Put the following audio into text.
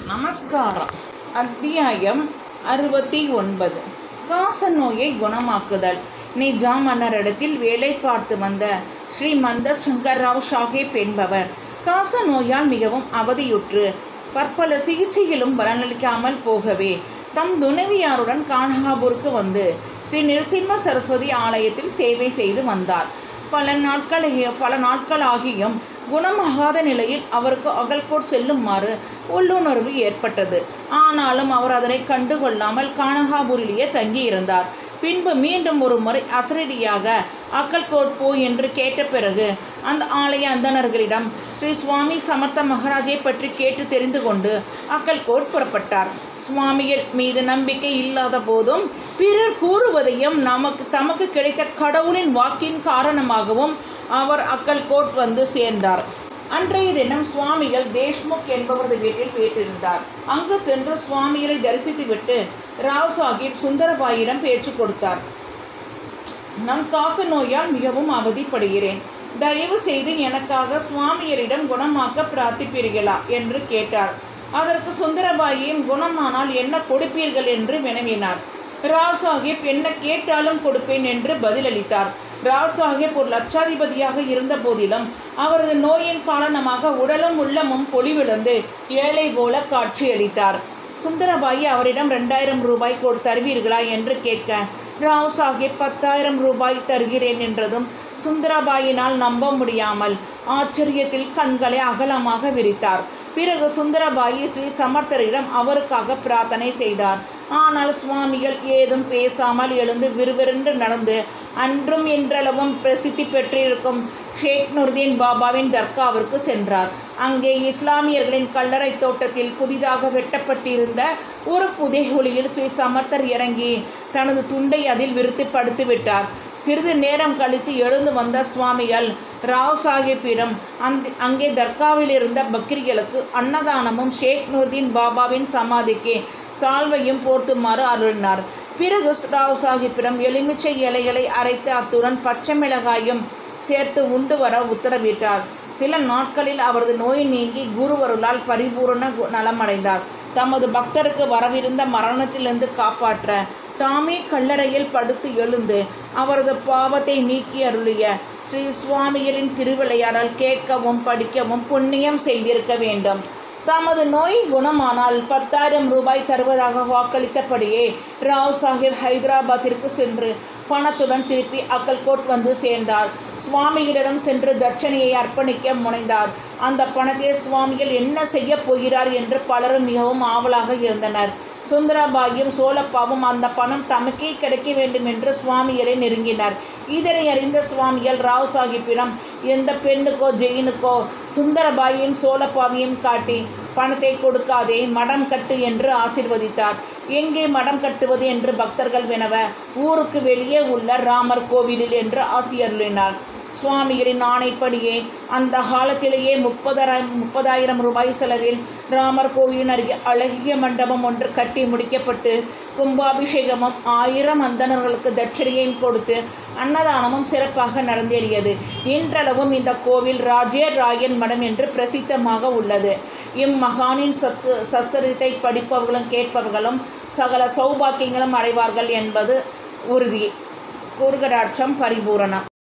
நமஸ்காரம் அத்தியாயம் அறுபத்தி ஒன்பது காச நோயை குணமாக்குதல் நிஜாம் மன்னரிடத்தில் வேலை பார்த்து வந்த ஸ்ரீமந்த சுங்கர்ராவ் சாஹேப் என்பவர் காச நோயால் மிகவும் அவதியுற்று பற்பல சிகிச்சையிலும் பலனளிக்காமல் போகவே தம் துணைவியாருடன் கானகாபூருக்கு வந்து ஸ்ரீ நிருசிம்ம சரஸ்வதி ஆலயத்தில் சேவை செய்து வந்தார் பல நாட்கள் பல நாட்கள் ஆகியும் குணமாகாத நிலையில் அவருக்கு அகல்கோட் செல்லுமாறு உள்ளுணர்வு ஏற்பட்டது ஆனாலும் அவர் அதனை கண்டுகொள்ளாமல் கானகாபூரிலேயே தங்கியிருந்தார் பின்பு மீண்டும் ஒரு முறை அசரடியாக அக்கல்கோட் போ என்று கேட்ட பிறகு அந்த ஆலய அந்தணர்களிடம் ஸ்ரீ சுவாமி சமர்த்த மகாராஜை பற்றி கேட்டு தெரிந்து கொண்டு அக்கல்கோட் புறப்பட்டார் சுவாமிகள் மீது நம்பிக்கை இல்லாத போதும் பிறர் கூறுவதையும் நமக்கு தமக்கு கிடைத்த கடவுளின் வாக்கின் காரணமாகவும் அவர் அக்கல்கோட் வந்து சேர்ந்தார் அன்றைய தினம் சுவாமிகள் தேஷ்முக் என்பவரது வீட்டில் வீட்டிருந்தார் அங்கு சென்று சுவாமிகளை தரிசித்துவிட்டு ராவ் சாஹிப் சுந்தரபாயிடம் பேச்சு கொடுத்தார் நான் காச நோயால் மிகவும் அவதிப்படுகிறேன் தயவு செய்து எனக்காக சுவாமியரிடம் குணமாக்க பிரார்த்திப்பீர்களா என்று கேட்டார் அதற்கு சுந்தரபாயின் குணமானால் என்ன கொடுப்பீர்கள் என்று வினவினார் ராவ் சாஹிப் என்ன கேட்டாலும் கொடுப்பேன் என்று பதிலளித்தார் ராவ் சாஹிப் ஒரு லட்சாதிபதியாக இருந்த போதிலும் அவரது நோயின் காரணமாக உடலும் உள்ளமும் பொலிவிழந்து ஏழை போல காட்சியளித்தார் சுந்தரபாயி அவரிடம் ரெண்டாயிரம் ரூபாய் கொடு தருவீர்களா என்று கேட்க ராவ் சாஹிப் பத்தாயிரம் ரூபாய் தருகிறேன் என்றதும் சுந்தரபாயினால் நம்ப முடியாமல் ஆச்சரியத்தில் கண்களை அகலமாக விரித்தார் பிறகு சுந்தரபாயி ஸ்ரீ சமர்த்தரிடம் அவருக்காக பிரார்த்தனை செய்தார் ஆனால் சுவாமிகள் ஏதும் பேசாமல் எழுந்து விறுவிறுன்று நடந்து அன்றும் இன்றளவும் பிரசித்தி பெற்றிருக்கும் ஷேக் நுர்தீன் பாபாவின் தர்காவிற்கு சென்றார் அங்கே இஸ்லாமியர்களின் கல்லறை தோட்டத்தில் புதிதாக வெட்டப்பட்டிருந்த ஒரு புதைகுழியில் ஸ்ரீ சமர்த்தர் இறங்கி தனது துண்டை அதில் விரித்து படுத்து விட்டார் சிறிது நேரம் கழித்து எழுந்து வந்த சுவாமிகள் ராவ் சாஹிப்பிடம் அந்த அங்கே தர்காவில் இருந்த பக்ரிகளுக்கு அன்னதானமும் ஷேக் நூர்தீன் பாபாவின் சமாதிக்கு சால்வையும் போர்த்துமாறு அருளினார் பிறகு ராவ் சாஹிப்பிடம் எலுமிச்சை இலைகளை அரைத்து அத்துடன் பச்சை மிளகாயும் சேர்த்து உண்டு வர உத்தரவிட்டார் சில நாட்களில் அவரது நோய் நீங்கி குருவருளால் பரிபூரண நலமடைந்தார் தமது பக்தருக்கு வரவிருந்த மரணத்திலிருந்து காப்பாற்ற தாமே கல்லறையில் படுத்து எழுந்து அவரது பாவத்தை நீக்கி அருளிய ஸ்ரீ சுவாமிகளின் திருவிளையாடல் கேட்கவும் படிக்கவும் புண்ணியம் செய்திருக்க வேண்டும் தமது நோய் குணமானால் பத்தாயிரம் ரூபாய் தருவதாக வாக்களித்தபடியே ராவ் சாஹிப் ஹைதராபாத்திற்கு சென்று பணத்துடன் திருப்பி அக்கல்கோட் வந்து சேர்ந்தார் சுவாமிகளிடம் சென்று தட்சணையை அர்ப்பணிக்க முனைந்தார் அந்த பணத்தை சுவாமிகள் என்ன செய்ய போகிறார் என்று பலரும் மிகவும் ஆவலாக இருந்தனர் சுந்தராபாயும் சோழப்பாவும் அந்த பணம் தமக்கே கிடைக்க வேண்டும் என்று சுவாமிகளை நெருங்கினர் இதனை அறிந்த சுவாமிகள் ராவ் சாஹிப்பிடம் எந்த பெண்ணுக்கோ ஜெயினுக்கோ சுந்தரபாயின் சோழப்பாவையும் காட்டி பணத்தை கொடுக்காதே மடம் கட்டு என்று ஆசிர்வதித்தார் எங்கே மடம் கட்டுவது என்று பக்தர்கள் வினவ ஊருக்கு வெளியே உள்ள ராமர் கோவிலில் என்று ஆசியருளினார் சுவாமிகளின் ஆணைப்படியே அந்த காலத்திலேயே முப்பதாயிரம் முப்பதாயிரம் ரூபாய் செலவில் ராமர் கோவிலின் அருகே அழகிய மண்டபம் ஒன்று கட்டி முடிக்கப்பட்டு கும்பாபிஷேகமும் ஆயிரம் அந்தணர்களுக்கு தட்சணையையும் கொடுத்து அன்னதானமும் சிறப்பாக நடந்தேறியது இன்றளவும் இந்த கோவில் ராஜேர் ராயன் மடம் என்று பிரசித்தமாக உள்ளது இம்மகானின் சத்து சச்சரித்தை படிப்பவர்களும் கேட்பவர்களும் சகல சௌபாக்கியங்களும் அடைவார்கள் என்பது உறுதி கூறுகராட்சம் பரிபூரணம்